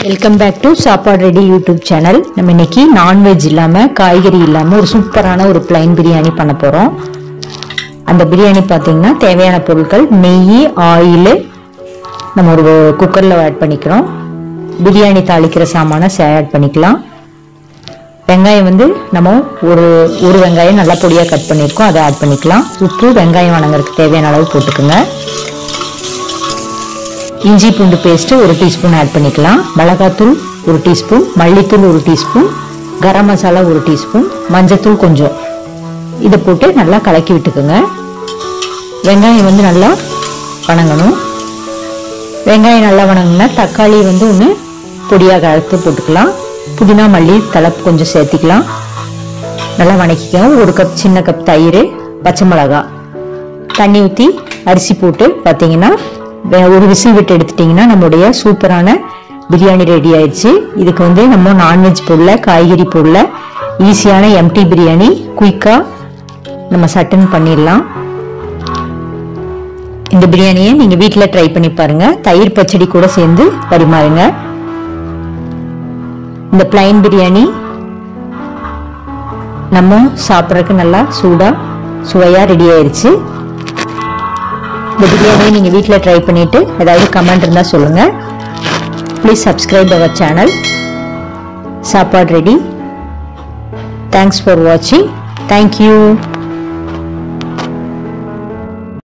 welcome back to சாப்பாடு ready YouTube channel நம்ம இன்னைக்கு நான்வெஜ் இல்லாம காய்கறி இல்லாம ஒரு சூப்பரான ஒரு பிளைன் பிரியாணி பண்ண போறோம் அந்த பிரியாணி பார்த்தீங்கன்னா தேவையான பொருட்கள் நெய் ஆயில் நம்ம ஒரு குக்கர்ல ஆட் பண்ணிக்கிறோம் பிரியாணி தாளிக்கிற சாமானை ஆட் பண்ணிக்கலாம் வெங்காயம் வந்து நம்ம ஒரு ஒரு வெங்காயம் நல்லா பொடியாக கட் பண்ணியிருக்கோம் அதை ஆட் பண்ணிக்கலாம் உப்பு வெங்காயம் வணங்குறதுக்கு தேவையான அளவு போட்டுக்கோங்க இஞ்சி பூண்டு பேஸ்ட்டு ஒரு டீஸ்பூன் ஆட் பண்ணிக்கலாம் மிளகாத்தூள் ஒரு டீஸ்பூன் மல்லித்தூள் ஒரு டீஸ்பூன் கரம் மசாலா ஒரு டீஸ்பூன் மஞ்சத்தூள் கொஞ்சம் இதை போட்டு நல்லா கலக்கி விட்டுக்குங்க வெங்காயம் வந்து நல்லா வணங்கணும் வெங்காயம் நல்லா வணங்கினா தக்காளி வந்து ஒன்று பொடியாக அறுத்து போட்டுக்கலாம் புதினா மல்லி தலை கொஞ்சம் சேர்த்திக்கலாம் நல்லா வணக்கிக்கலாம் ஒரு கப் சின்ன கப் தயிர் பச்சை மிளகா தண்ணி ஊற்றி அரிசி போட்டு பார்த்தீங்கன்னா வே- ஒரு விசில் விட்டு எடுத்துட்டிங்கன்னா நம்மளுடைய சூப்பரான பிரியாணி ரெடி ஆயிடுச்சு இதுக்கு வந்து நம்ம நான்வெஜ் போடல காய்கறி போடல ஈஸியான எம்டி பிரியாணி குயிக்காக நம்ம சட்டன் பண்ணிடலாம் இந்த பிரியாணியை நீங்கள் வீட்டில் ட்ரை பண்ணி பாருங்க தயிர் பச்சடி கூட சேர்ந்து பரிமாறுங்க இந்த பிளைன் பிரியாணி நம்ம சாப்பிட்றதுக்கு நல்லா சூடாக சுவையாக ரெடி ஆயிருச்சு இந்த பிரியாணியை நீங்கள் வீட்டில் ட்ரை பண்ணிவிட்டு ஏதாவது கமெண்ட் இருந்தால் சொல்லுங்கள் ப்ளீஸ் சப்ஸ்கிரைப் அவர் channel Sappadu ready thanks for வாட்சிங் தேங்க்யூ